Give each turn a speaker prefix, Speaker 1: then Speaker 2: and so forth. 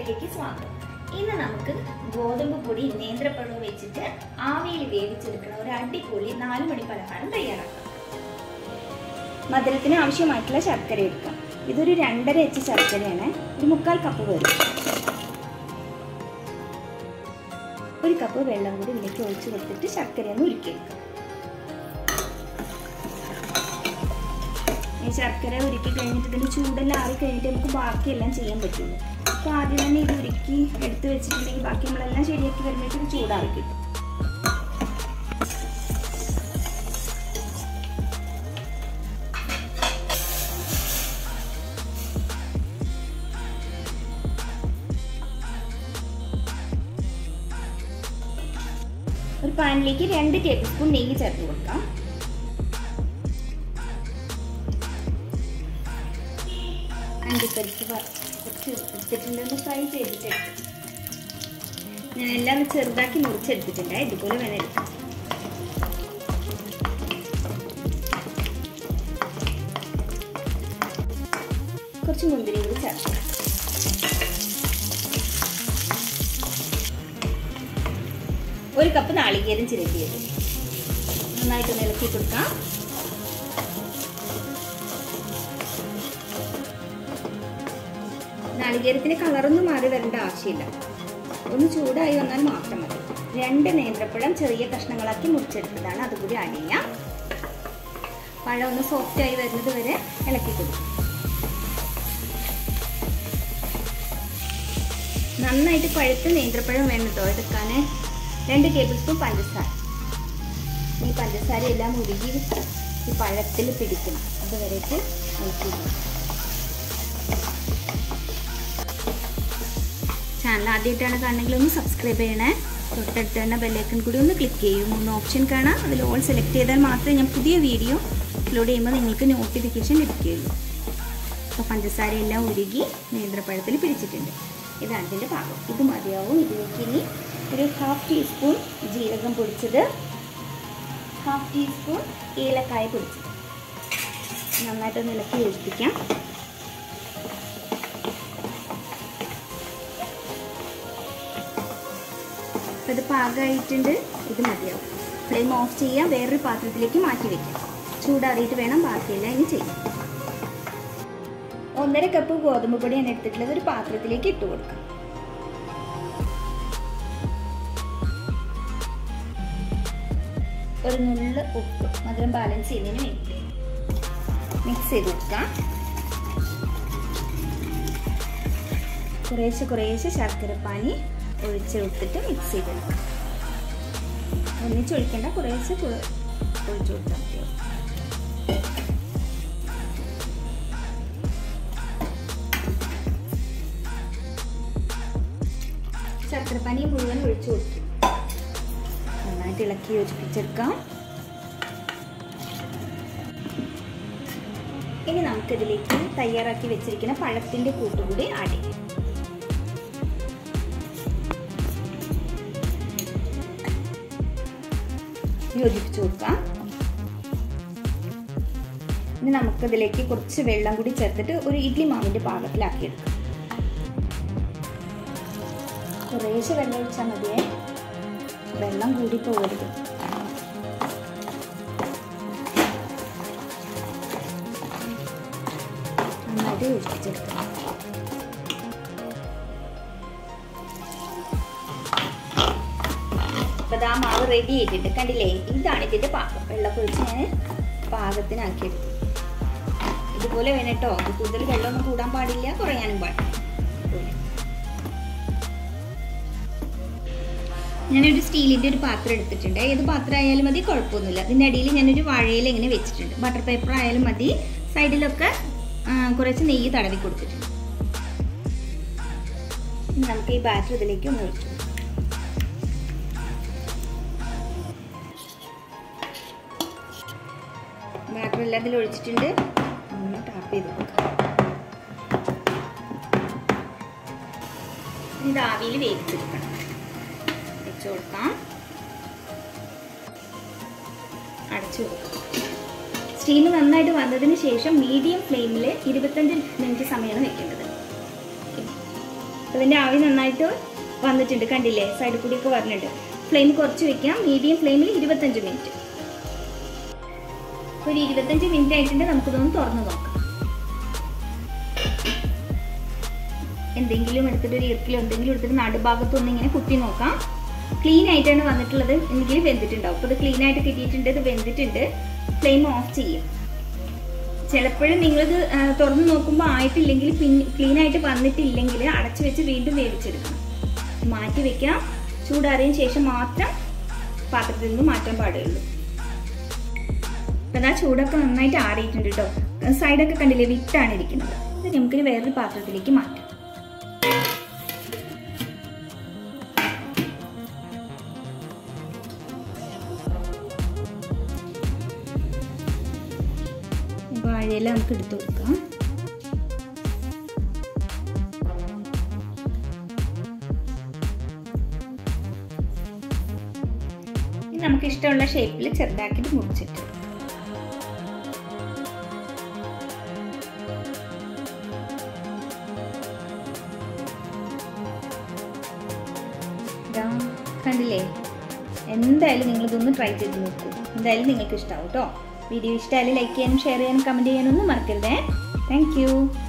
Speaker 1: വീഡിയോയിലേക്ക് സ്വാഗതം ഇന്ന് നമുക്ക് ഗോതമ്പ് പൊടി നേന്ത്രപ്പഴവും വെച്ചിട്ട് ആവിയിൽ വേവിച്ചെടുക്കുന്ന ഒരു അടിപൊളി നാല് മണി പലഹാരം തയ്യാറാക്കാം മധുരത്തിന് ആവശ്യമായിട്ടുള്ള ശർക്കര എടുക്കാം ഇതൊരു രണ്ടര എച്ച് ശർക്കരയാണ് ഒരു മുക്കാൽ കപ്പ് വരും ഒരു കപ്പ് വെള്ളം കൂടി ഇതിലേക്ക് ഒഴിച്ചു കൊടുത്തിട്ട് ശർക്കരയൊന്ന് ഉരുക്കിയെടുക്കാം ഈ ശർക്കര ഉരുക്കി കഴിഞ്ഞിട്ട് ഇതിൻ്റെ ചൂടെല്ലാം ആറി കഴിഞ്ഞിട്ട് നമുക്ക് ബാക്കിയെല്ലാം ചെയ്യാൻ പറ്റുള്ളൂ അപ്പോൾ ആദ്യം തന്നെ ഇത് ഉരുക്കി എടുത്ത് വെച്ചിട്ടുണ്ടെങ്കിൽ ബാക്കി നമ്മളെല്ലാം ശരിയാക്കി വരുമ്പോഴേക്കും ഇത് ചൂടാറി കിട്ടും ഒരു പാനിലേക്ക് രണ്ട് ടേബിൾ സ്പൂൺ നെയ്യ് ചേർത്ത് കൊടുക്കാം അണ്ടിപ്പരിപ്പ് കുറച്ച് എടുത്തിട്ടുണ്ടെന്ന് ഫ്രൈ ചെയ്തിട്ട് ഞാൻ എല്ലാം ചെറുതാക്കി മുറിച്ചെടുത്തിട്ടുണ്ട് ഇതുപോലെ വേണം എടുക്കാം കുറച്ച് മുന്തിരി കൂടി ചേർക്കാം ഒരു കപ്പ് നാളികേരം ചിരട്ടിയത് നന്നായിട്ട് ഇളക്കി കൊടുക്കാം നാളികേരത്തിന് കളറൊന്നും മാറി വരേണ്ട ആവശ്യമില്ല ഒന്ന് ചൂടായി വന്നാൽ മാത്രം മതി രണ്ട് നേന്ത്രപ്പഴം ചെറിയ കഷ്ണങ്ങളാക്കി മുറിച്ചെടുത്തതാണ് അതുകൂടി ആഡ് ചെയ്യാം പഴം ഒന്ന് സോഫ്റ്റ് ആയി വരുന്നത് വരെ ഇളക്കി കൊടുക്കും നന്നായിട്ട് പഴുത്ത നേന്ത്രപ്പഴം വേണം കേട്ടോ എടുക്കാൻ രണ്ട് ടേബിൾ സ്പൂൺ പഞ്ചസാര ഈ പഞ്ചസാര എല്ലാം ഉരുകി ഈ പഴത്തിൽ പിടിക്കണം അതുവരേക്ക് ഇളക്കി ചാനൽ ആദ്യമായിട്ടാണ് കാണണമെങ്കിൽ ഒന്ന് സബ്സ്ക്രൈബ് ചെയ്യണേ തൊട്ടടുത്ത് തന്നെ ബെല്ലൈക്കൺ കൂടി ഒന്ന് ക്ലിക്ക് ചെയ്യും മൂന്ന് ഓപ്ഷൻ കാണാം അതിൽ ഓൾ സെലക്ട് ചെയ്താൽ മാത്രമേ ഞാൻ പുതിയ വീഡിയോ അപ്ലോഡ് ചെയ്യുമ്പോൾ നിങ്ങൾക്ക് നോട്ടിഫിക്കേഷൻ ലഭിക്കുകയുള്ളൂ അപ്പോൾ പഞ്ചസാര എല്ലാം ഉരുകി നേന്ത്രപ്പഴത്തിൽ പിടിച്ചിട്ടുണ്ട് ഇതാണ് ഇതിൻ്റെ പാകം ഇത് മതിയാവും ഇതിലേക്ക് ഇനി ഒരു ഹാഫ് ടീസ്പൂൺ ജീരകം പൊടിച്ചത് ഹാഫ് ടീസ്പൂൺ ഏലക്കായ പൊടിച്ചത് നന്നായിട്ടൊന്ന് ഇളക്കി യോജിപ്പിക്കാം അപ്പോൾ ഇത് പാകമായിട്ടുണ്ട് ഇത് മതിയാവും ഫ്ലെയിം ഓഫ് ചെയ്യാം വേറൊരു പാത്രത്തിലേക്ക് മാറ്റി വെക്കാം ചൂടാറിയിട്ട് വേണം ബാക്കിയെല്ലാം ഇനി ചെയ്യാം ഒന്നര കപ്പ് ഗോതമ്പ് പൊടിയാണ് എടുത്തിട്ടുള്ളത് ഒരു പാത്രത്തിലേക്ക് ഇട്ട് കൊടുക്കാം ഒരു നുള്ള ഉപ്പ് മധുരം ബാലൻസ് ചെയ്യുന്നതിന് വേണ്ടി മിക്സ് ചെയ്ത് കൊടുക്കാം കുറേശ്ശെ കുറേശ്ശെ ശർക്കരപ്പാനി ഒഴിച്ചെടുത്തിട്ട് മിക്സ് ചെയ്തെടുക്കാം ഒന്നിച്ചൊഴിക്കേണ്ട കുറേശ്ശെ ഒഴിച്ചു കൊടുത്താൽ മതിയാവും ശർക്കരപ്പാനി മുഴുവൻ ഒഴിച്ചു കൊടുത്തു നന്നായിട്ട് ഇളക്കി യോജിപ്പിച്ചെടുക്കാം ഇനി നമുക്കിതിലേക്ക് തയ്യാറാക്കി വെച്ചിരിക്കുന്ന പഴത്തിന്റെ കൂട്ടുകൂടി ആഡ് ചെയ്യാം യോജിപ്പിച്ചു കൊടുക്കാം ഇനി നമുക്കതിലേക്ക് കുറച്ച് വെള്ളം കൂടി ചേർത്തിട്ട് ഒരു ഇഡ്ലി മാവിന്റെ പാകത്തിലാക്കി എടുക്കാം കുറേശ്ശെ വെള്ളം ഒഴിച്ചാൽ മതിയേ വെള്ളം കൂടി പോകരുത് നന്നായിട്ട് യോജിപ്പിച്ചെടുക്കാം അപ്പോൾ ആ മാവ് റെഡി ആയിട്ടുണ്ട് കണ്ടില്ലേ ഇതാണ് ഇതിൻ്റെ പാകം വെള്ളമൊക്കെ ഒഴിച്ച് ഞാൻ പാകത്തിനാക്കിയെടുത്തു ഇതുപോലെ വേണം കേട്ടോ കൂടുതൽ വെള്ളമൊന്നും കൂടാൻ പാടില്ല കുറയാനും പാടില്ല ഞാനൊരു സ്റ്റീലിൻ്റെ ഒരു പാത്രം എടുത്തിട്ടുണ്ട് ഏത് പാത്രം ആയാലും മതി കുഴപ്പമൊന്നുമില്ല അതിൻ്റെ അടിയിൽ ഞാനൊരു വാഴയിൽ ഇങ്ങനെ വെച്ചിട്ടുണ്ട് ബട്ടർ പേപ്പർ ആയാലും മതി സൈഡിലൊക്കെ കുറച്ച് നെയ്യ് തടവി കൊടുത്തിട്ടുണ്ട് നമുക്ക് ഈ ബാറ്റർ ഇതിലേക്ക് ഒന്ന് ഒഴിച്ചു ബാറ്റർ എല്ലാം ഇതിൽ ഒഴിച്ചിട്ടുണ്ട് ഒന്ന് ടാപ്പ് ചെയ്ത് കൊടുക്കാം ഇത് ആവിയിൽ വേവിച്ചെടുക്കണം വെച്ച് കൊടുക്കാം അടച്ചു കൊടുക്കാം സ്റ്റീം നന്നായിട്ട് വന്നതിന് ശേഷം മീഡിയം ഫ്ലെയിമിൽ ഇരുപത്തഞ്ച് മിനിറ്റ് സമയമാണ് വെക്കേണ്ടത് അതിൻ്റെ ആവി നന്നായിട്ട് വന്നിട്ടുണ്ട് കണ്ടില്ലേ സൈഡിൽ കൂടിയൊക്കെ വരുന്നുണ്ട് ഫ്ലെയിം കുറച്ച് വെക്കാം മീഡിയം ഫ്ലെയിമിൽ ഇരുപത്തഞ്ച് മിനിറ്റ് ഒരു ഇരുപത്തഞ്ച് മിനിറ്റ് ആയിട്ടുണ്ട് നമുക്കിതൊന്ന് തുറന്ന് നോക്കാം എന്തെങ്കിലും എടുത്തിട്ട് ഒരു ഇറക്കിലോ എന്തെങ്കിലും എടുത്തിട്ട് നടുഭാഗത്തൊന്ന് ഇങ്ങനെ കുത്തി നോക്കാം ക്ലീൻ ആയിട്ടാണ് വന്നിട്ടുള്ളത് എങ്കിൽ വെന്തിട്ടുണ്ടാവും അപ്പോൾ ഇത് ക്ലീൻ ആയിട്ട് കിട്ടിയിട്ടുണ്ട് ഇത് വെന്തിട്ടുണ്ട് ഫ്ലെയിം ഓഫ് ചെയ്യും ചിലപ്പോഴും നിങ്ങളിത് ആ, തുറന്ന് നോക്കുമ്പോൾ ആയിട്ടില്ലെങ്കിൽ പിന്നെ ക്ലീൻ ആയിട്ട് വന്നിട്ടില്ലെങ്കിൽ അടച്ചു വെച്ച് വീണ്ടും വേവിച്ചെടുക്കണം മാറ്റി വെക്കാം ചൂടാറിയതിന് ശേഷം മാത്രം പാത്രത്തിൽ നിന്ന് മാറ്റാൻ പാടുള്ളൂ അപ്പം ആ ചൂടൊക്കെ നന്നായിട്ട് ആറിയിട്ടുണ്ട് കേട്ടോ സൈഡൊക്കെ കണ്ടില്ലേ വിട്ടാണ് ഇരിക്കുന്നത് ഇത് നമുക്കിനി വേറൊരു പാത്രത്തിലേക്ക് മാറ്റാം വാഴയില നമുക്ക് എടുത്തു കൊടുക്കാം ഇനി നമുക്ക് ഇഷ്ടമുള്ള ഷേപ്പിൽ ചെറുതാക്കിയിട്ട് മുറിച്ചിട്ട് ഇതാ കണ്ടില്ലേ എന്തായാലും നിങ്ങളിതൊന്ന് ട്രൈ ചെയ്ത് നോക്കൂ എന്തായാലും നിങ്ങൾക്ക് ഇഷ്ടമാവും കേട്ടോ വീഡിയോ ഇഷ്ടമായാലും ലൈക്ക് ചെയ്യാനും ഷെയർ ചെയ്യാനും കമൻറ്റ് ചെയ്യാനും ഒന്നും മറക്കരുതേ താങ്ക്